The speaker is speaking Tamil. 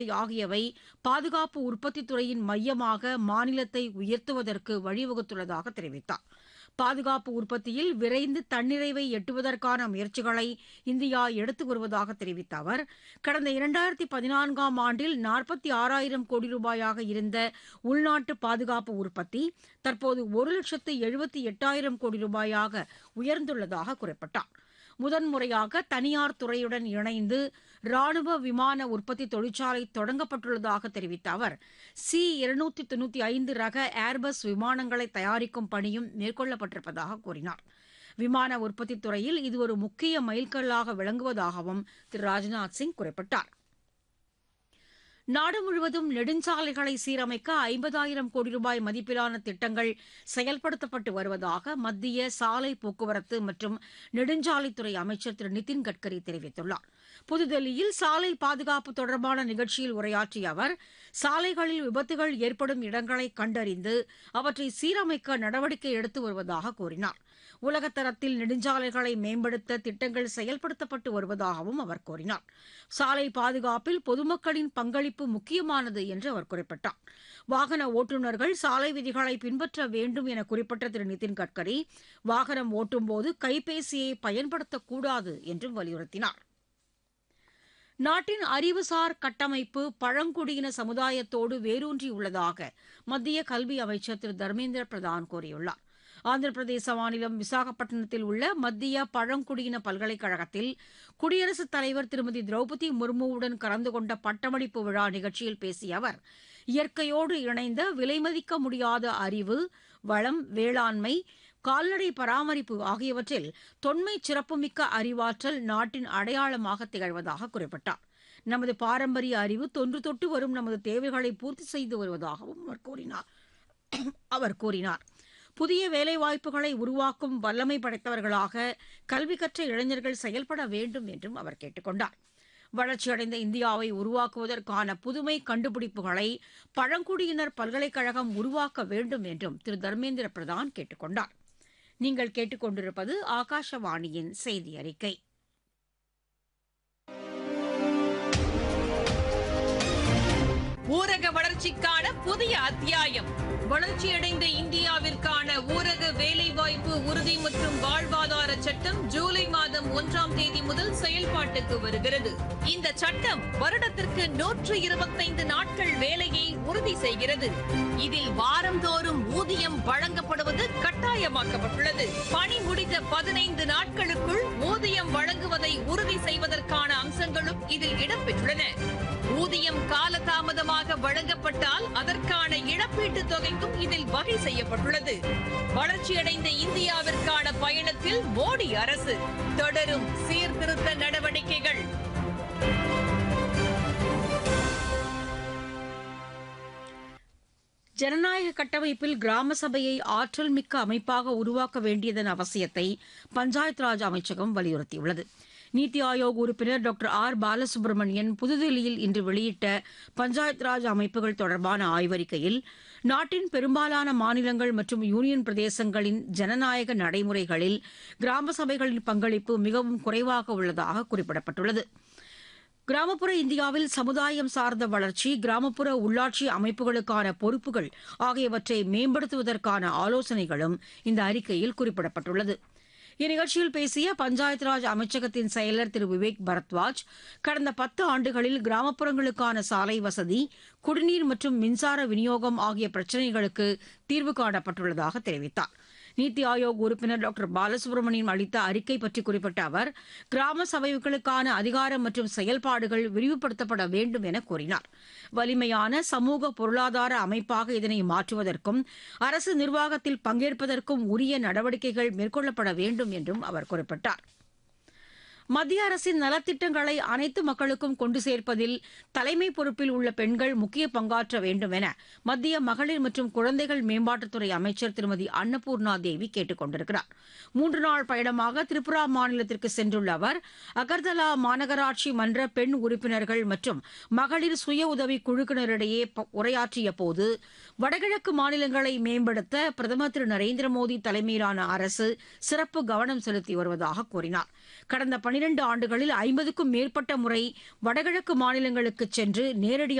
ஆகியவை பாதுகாப்பு உற்பத்தித் துறையின் மையமாக மாநிலத்தை உயர்த்துவதற்கு வழிவகுத்துள்ளதாக தெரிவித்தார் பாதுகாப்பு உற்பத்தியில் விரைந்து தன்னிறைவை எட்டுவதற்கான முயற்சிகளை இந்தியா எடுத்து வருவதாக தெரிவித்த அவர் கடந்த இரண்டாயிரத்தி பதினான்காம் ஆண்டில் நாற்பத்தி ஆறாயிரம் கோடி ரூபாயாக இருந்த உள்நாட்டு பாதுகாப்பு உற்பத்தி தற்போது ஒரு லட்சத்து எழுபத்தி எட்டாயிரம் கோடி ரூபாயாக உயர்ந்துள்ளதாக குறிப்பிட்டார் முதன்முறையாக தனியார் துறையுடன் இணைந்து ராணுவ விமான உற்பத்தி தொழிற்சாலை தொடங்கப்பட்டுள்ளதாக தெரிவித்த அவர் சி இருநூத்தி தொண்ணூத்தி ஐந்து ரக ஏர்பஸ் விமானங்களை தயாரிக்கும் பணியும் மேற்கொள்ளப்பட்டிருப்பதாக கூறினார் விமான உற்பத்தித் துறையில் இது ஒரு முக்கிய மைல்கல்லாக விளங்குவதாகவும் திரு ராஜ்நாத் சிங் குறிப்பிட்டார் நாடு முழுவதும் நெடுஞ்சாலைகளை சீரமைக்க ஐம்பதாயிரம் கோடி ரூபாய் மதிப்பிலான திட்டங்கள் செயல்படுத்தப்பட்டு வருவதாக மத்திய சாலை போக்குவரத்து மற்றும் நெடுஞ்சாலைத்துறை அமைச்சர் திரு நிதின் கட்கரி தெரிவித்துள்ளார் புதுதில்லியில் சாலை பாதுகாப்பு தொடர்பான நிகழ்ச்சியில் உரையாற்றிய அவர் சாலைகளில் விபத்துகள் ஏற்படும் இடங்களை கண்டறிந்து அவற்றை சீரமைக்க நடவடிக்கை எடுத்து வருவதாக கூறினார் உலகத்தரத்தில் நெடுஞ்சாலைகளை மேம்படுத்த திட்டங்கள் செயல்படுத்தப்பட்டு வருவதாகவும் அவர் கூறினார் சாலை பாதுகாப்பில் பொதுமக்களின் பங்களிப்பு முக்கியமானது என்று அவர் குறிப்பிட்டார் வாகன ஓட்டுநர்கள் சாலை விதிகளை பின்பற்ற வேண்டும் என குறிப்பிட்ட திரு நிதின் கட்கரி வாகனம் ஓட்டும்போது கைபேசியை பயன்படுத்தக்கூடாது என்றும் வலியுறுத்தினார் நாட்டின் அறிவுசார் கட்டமைப்பு பழங்குடியின சமுதாயத்தோடு வேரூன்றியுள்ளதாக மத்திய கல்வி அமைச்சர் திரு தர்மேந்திர பிரதான் கூறியுள்ளார் ஆந்திர பிரதேச மாநிலம் விசாகப்பட்டினத்தில் உள்ள மத்திய பழங்குடியின பல்கலைக்கழகத்தில் குடியரசுத் தலைவர் திருமதி திரௌபதி முர்முவுடன் கலந்து கொண்ட பட்டமளிப்பு விழா நிகழ்ச்சியில் பேசிய அவர் இயற்கையோடு இணைந்த விலைமதிக்க முடியாத அறிவு வளம் வேளாண்மை கால்நடை பராமரிப்பு ஆகியவற்றில் தொன்மை சிறப்புமிக்க அறிவாற்றல் நாட்டின் அடையாளமாக திகழ்வதாக குறிப்பிட்டார் நமது பாரம்பரிய அறிவு தொன்று தொட்டு வரும் நமது தேவைகளை பூர்த்தி செய்து வருவதாகவும் அவர் கூறினார் அவர் கூறினார் புதிய வேலைவாய்ப்புகளை உருவாக்கும் வல்லமை படைத்தவர்களாக கல்வி கற்ற இளைஞர்கள் செயல்பட வேண்டும் என்றும் அவர் கேட்டுக் கொண்டார் வளர்ச்சியடைந்த இந்தியாவை உருவாக்குவதற்கான புதுமை கண்டுபிடிப்புகளை பழங்குடியினர் பல்கலைக்கழகம் உருவாக்க வேண்டும் என்றும் திரு தர்மேந்திர பிரதான் கேட்டுக் கொண்டார் நீங்கள் கேட்டுக்கொண்டிருப்பது ஆகாஷவாணியின் செய்தி அறிக்கை ஊரக வளர்ச்சிக்கான புதிய அத்தியாயம் வளர்ச்சியடைந்த இந்தியாவிற்கான ஊரக வேலைவாய்ப்பு உறுதி மற்றும் வாழ்வாதார சட்டம் ஜூலை மாதம் ஒன்றாம் தேதி முதல் செயல்பாட்டுக்கு வருகிறது இந்த சட்டம் வருடத்திற்கு நூற்று இருபத்தைந்து நாட்கள் வேலையை உறுதி செய்கிறது இதில் வாரந்தோறும் ஊதியம் வழங்கப்படுவது கட்டாயமாக்கப்பட்டுள்ளது பணி முடிந்த பதினைந்து நாட்களுக்குள் ஊதியம் வழங்குவதை உறுதி செய்வதற்கான அம்சங்களும் இதில் இடம்பெற்றுள்ளன ஊதியம் காலதாமதமாக வழங்கப்பட்டால் அதற்கான இழப்பீட்டுத் தொகைக்கும் இதில் வகை செய்யப்பட்டுள்ளது வளர்ச்சியடைந்த இந்தியாவிற்கான பயணத்தில் மோடி அரசு தொடரும் சீர்திருத்த நடவடிக்கைகள் ஜனநாயக கட்டமைப்பில் கிராம சபையை ஆற்றல் மிக்க அமைப்பாக உருவாக்க வேண்டியதன் அவசியத்தை பஞ்சாயத் ராஜ் அமைச்சகம் வலியுறுத்தியுள்ளது நீத்தி ஆயோக் உறுப்பினர் டாக்டர் ஆர் பாலசுப்ரமணியன் புதுதில்லியில் இன்று வெளியிட்ட பஞ்சாயத் ராஜ் அமைப்புகள் தொடர்பான ஆய்வறிக்கையில் நாட்டின் பெரும்பாலான மாநிலங்கள் மற்றும் யூனியன் பிரதேசங்களின் ஜனநாயக நடைமுறைகளில் கிராம சபைகளின் பங்களிப்பு மிகவும் குறைவாக உள்ளதாக குறிப்பிடப்பட்டுள்ளது கிராமப்புற இந்தியாவில் சமுதாயம் சார்ந்த வளர்ச்சி கிராமப்புற உள்ளாட்சி அமைப்புகளுக்கான பொறுப்புகள் ஆகியவற்றை மேம்படுத்துவதற்கான ஆலோசனைகளும் இந்த அறிக்கையில் குறிப்பிடப்பட்டுள்ளது இந்நிகழ்ச்சியில் பேசிய பஞ்சாயத் ராஜ் அமைச்சகத்தின் செயலர் திரு விவேக் பரத்வாஜ் கடந்த பத்து ஆண்டுகளில் கிராமப்புறங்களுக்கான சாலை வசதி குடிநீர் மற்றும் மின்சார விநியோகம் ஆகிய பிரச்சினைகளுக்கு தீர்வு காணப்பட்டுள்ளதாக தெரிவித்தார் நீத்தி ஆயோக் உறுப்பினர் டாக்டர் பாலசுப்ரமணியம் அளித்த அறிக்கை பற்றி குறிப்பிட்ட அவர் கிராம சபைகளுக்கான அதிகாரம் மற்றும் செயல்பாடுகள் விரிவுபடுத்தப்பட வேண்டும் என கூறினார் வலிமையான சமூக பொருளாதார அமைப்பாக இதனை மாற்றுவதற்கும் அரசு நிர்வாகத்தில் பங்கேற்பதற்கும் உரிய நடவடிக்கைகள் மேற்கொள்ளப்பட வேண்டும் என்றும் அவர் குறிப்பிட்டார் மத்திய அரசின் நலத்திட்டங்களை அனைத்து மக்களுக்கும் கொண்டு சேர்ப்பதில் தலைமை பொறுப்பில் உள்ள பெண்கள் முக்கிய பங்காற்ற வேண்டும் என மத்திய மகளிர் மற்றும் குழந்தைகள் மேம்பாட்டுத்துறை அமைச்சர் திருமதி அன்னபூர்ணா தேவி கேட்டுக் கொண்டிருக்கிறார் மூன்று நாள் பயணமாக திரிபுரா மாநிலத்திற்கு சென்றுள்ள அவர் அகர்தலா மாநகராட்சி மன்ற பெண் உறுப்பினர்கள் மற்றும் மகளிர் சுய உதவி குழுக்களிடையே உரையாற்றிய போது வடகிழக்கு மாநிலங்களை மேம்படுத்த பிரதமர் திரு நரேந்திர மோடி தலைமையிலான அரசு சிறப்பு கவனம் செலுத்தி வருவதாக கூறினார் கடந்த பனிரெண்டு பனிரெண்டு ஆண்டுகளில் ஐம்பதுக்கும் மேற்பட்ட முறை வடகிழக்கு மாநிலங்களுக்கு சென்று நேரடி